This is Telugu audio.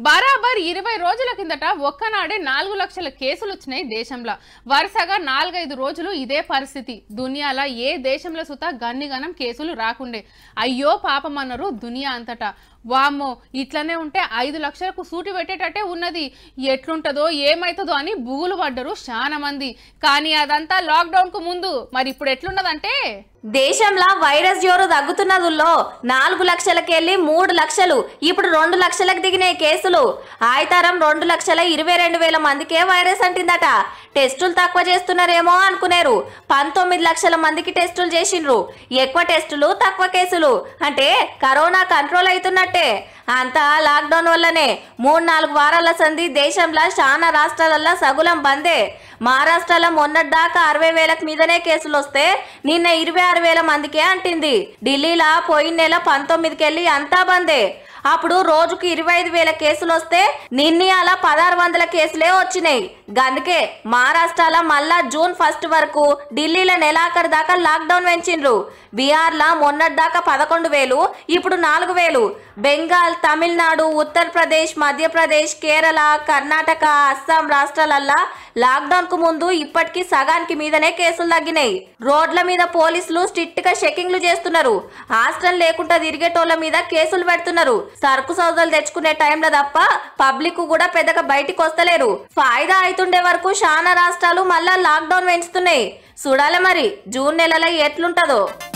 బరాబర్ ఇరవై రోజుల కిందట ఒక్కనాడే నాలుగు లక్షల కేసులు వచ్చినాయి దేశంలో వరుసగా నాలుగైదు రోజులు ఇదే పరిస్థితి దునియాలో ఏ దేశంలో సుతా గన్నిగనం కేసులు రాకుండే అయ్యో పాపమన్నారు దునియా అంతటా వామ్మో ఇట్లనే ఉంటే ఐదు లక్షలకు సూటి పెట్టేటట్టే ఉన్నది ఎట్లుంటదో ఏమైతుందో అని బుగులు పడ్డరు చాలా మంది కానీ అదంతా లాక్డౌన్ కు ముందు మరి ఇప్పుడు ఎట్లున్నదంటే దేశంలో వైరస్ జోరు తగ్గుతున్నదుల్లో నాలుగు లక్షలకెళ్ళి మూడు లక్షలు ఇప్పుడు రెండు లక్షలకు దిగినాయి కేసులు ఆయితారం రెండు లక్షల ఇరవై రెండు వేల మందికే వైరస్ అంటిందట టెస్టులు తక్కువ చేస్తున్నారేమో అనుకునేరు పంతొమ్మిది లక్షల మందికి టెస్టులు చేసిండ్రు ఎక్కువ టెస్టులు తక్కువ కేసులు అంటే కరోనా కంట్రోల్ అవుతున్నట్టే అంతా లాక్డౌన్ వల్లనే మూడు నాలుగు వారాల సంధి దేశంలో చాలా రాష్ట్రాలల్లో సగులం బందే మహారాష్ట్రలో మొన్నటిదాకా అరవై వేలకు మీదనే కేసులు వస్తే నిన్న ఇరవై ఆరు వేల మందికే అంటింది ఢిల్లీలో పోయిన నెల పంతొమ్మిదికెళ్ళి అంతా బందే అప్పుడు రోజుకు ఇరవై ఐదు వేల కేసులు వస్తే నిన్న అలా పదహారు వందల కేసులే వచ్చినాయి గందుకే మహారాష్ట్రలో మళ్ళా జూన్ ఫస్ట్ వరకు ఢిల్లీలో నెలాఖరు దాకా లాక్డౌన్ పెంచిండ్రు బీహార్లో మొన్నటి దాకా పదకొండు వేలు ఇప్పుడు నాలుగు వేలు బెంగాల్ తమిళనాడు ఉత్తరప్రదేశ్ మధ్యప్రదేశ్ కేరళ కర్ణాటక అస్సాం రాష్ట్రాలల్లా లాక్డౌన్ కు ముందు ఇప్పటికీ సగానికి మీదనే కేసులు తగ్గినాయి రోడ్ల మీద పోలీసులు స్ట్రిక్ట్ గా చెకింగ్లు చేస్తున్నారు హాస్టల్ లేకుండా తిరిగేటోళ్ళ మీద కేసులు పెడుతున్నారు సరుకు సౌదాలు తెచ్చుకునే టైంలో తప్ప పబ్లిక్ కూడా పెద్దగా బయటికి వస్తలేరు ఫాయిదా అవుతుండే వరకు చాలా రాష్ట్రాలు మళ్ళా లాక్డౌన్ పెంచుతున్నాయి చూడాలి మరి జూన్ నెలలో ఎట్లుంటదో